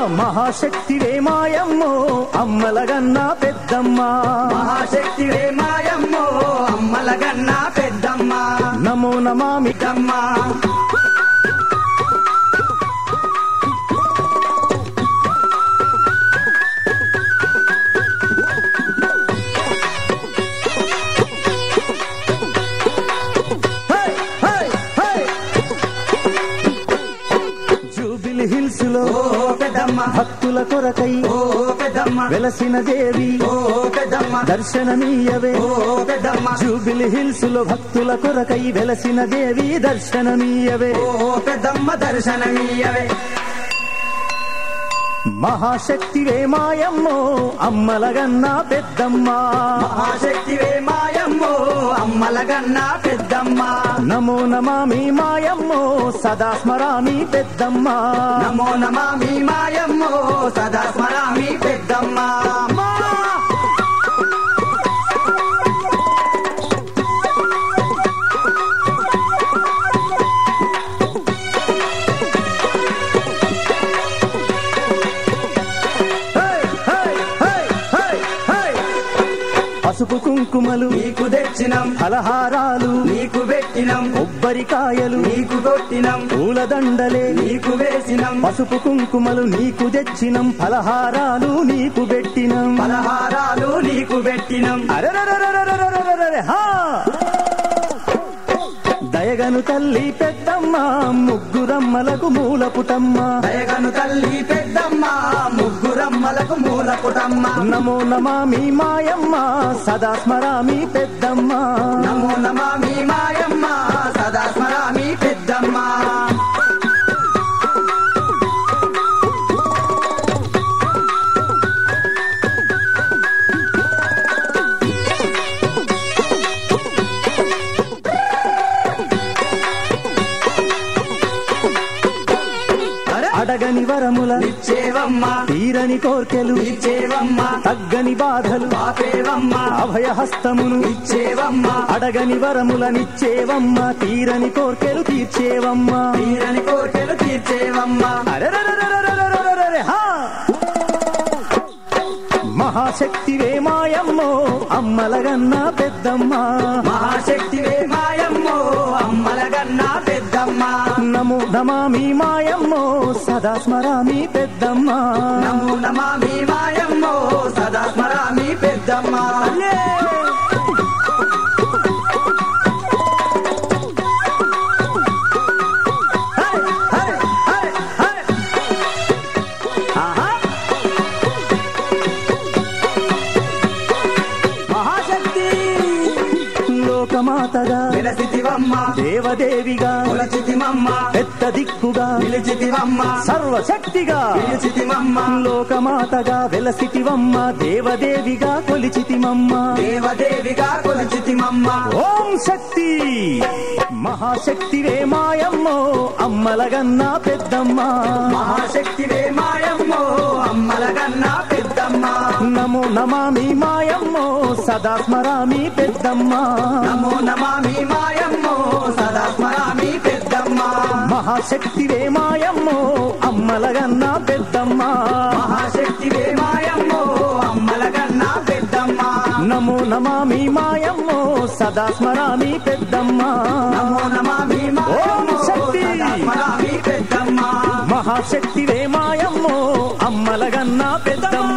మహాశక్తివే మాయమ్మో అమ్మలగన్నా పెద్దమ్మ మహాశక్తివే మాయమ్మో అమ్మలగన్న పెద్దమ్మ నమో నమామి పెద్దమ్మ హే, హే, హే. జూబిలి హిల్స్ లో ఓ పెద్దమ్మ భక్తుల కొరకై ఓ పెద్దమ్మ వెలసిన దేవి ఓ పెద్దమ్మ దర్శనమీయవే ఓ పెద్దమ్మ జూబిలి హిల్స్ లో భక్తుల కొరకై వెలసిన దేవి దర్శనమీయవే ఓ పెద్దమ్మ దర్శనమీయవే మహాశక్తివే మాయమ్మో అమ్మలగన్నా పెద్దమ్మ మహాశక్తివే మాయమ్మో అమ్మలగన్న పెద్దమ్మ నమో నమామి మాయమ్మో సదా స్మరామి పెద్దమ్మ నమో నమామి మాయమ్మో సదా స్మరామి పెద్దమ్మ హే, హే, హే, హే, హే. పసుపు కుంకుమలు నీకు తెచ్చినం ఫలహారాలు నీకు పెట్టినం కొబ్బరికాయలు నీకు కొట్టినం పూలదండలే నీకు వేసినం పసుపు కుంకుమలు నీకు తెచ్చినం ఫలహారాలు నీకు పెట్టినం పలహారాలు నీకు పెట్టినం అరెరెరెరెరెరెరెరెరెరె, హా! దయగను తల్లి పెద్దమ్మ ముగ్గురమ్మలకు మూల పుటమ్మ దయగను తల్లి పెద్దమ్మ ముగ్గురమ్మలకు మూల పుటమ్మ నమో నమామి మాయమ్మ సదా స్మరామి పెద్దమ్మ నమో నమామి మాయమ్మ సదా స్మరామి పెద్దమ్మ అడగని వరముల నిచ్చేవమ్మ తీరని కోర్కెలు నిచ్చేవమ్మ తగ్గని బాధలు పాపేవమ్మ అభయహస్తమును ఇచ్చేవమ్మ అడగని వరములనిచ్చేవమ్మ తీరని కోర్కెలు తీర్చేవమ్మ తీరని కోటలు తీర్చేవమ్మ అరెరెరెరెరెరెరెరెరెరె, హా! మహాశక్తివే మాయమ్మో అమ్మలగన్న పెద్దమ్మ మహాశక్తివే మాయమ్మో అమ్మలగన్న పెద్దమ్మ నమో నమామి మాయమ్మో సదా స్మరామి పెద్దమ్మ నమో నమామి మాయమ్మో సదా స్మరామి పెద్దమ్మ హై, హై, హై, హై. ఆహా. మహాశక్తి లోకమాతగా విలసితివమ్మ దేవదేవిగా కులచితిమమ్మ పెద్ద దిక్కుగా నిలిచితివమ్మ సర్వశక్తిగా నిలిచితిమమ్మ లోకమాతగా వెలసితివమ్మ దేవదేవిగా కొలిచితిమమ్మ దేవదేవిగా కొలిచితిమమ్మ ఓం శక్తి మహాశక్తివే మాయమ్మో అమ్మలగన్న పెద్దమ్మ మహాశక్తివే మాయమ్మో అమ్మలగన్న పెద్దమ్మ నమో నమామి మాయమ్మో సదా స్మరామి పెద్దమ్మ నమో నమామి మాయమ్మో సదా స్మరామి పెద్దమ్మ మహాశక్తివే మాయమ్మో అమ్మలగన్న పెద్దమ్మ మహాశక్తివే మాయమ్మో అమ్మలగన్న పెద్దమ్మ నమో నమామి మాయమ్మో సదా స్మరామి పెద్దమ్మ నమో నమామి ఓం మాయమ్మో శక్తి. సదా స్మరామి పెద్దమ్మ మహాశక్తివే మాయమ్మో అమ్మలగన్న పెద్దమ్మ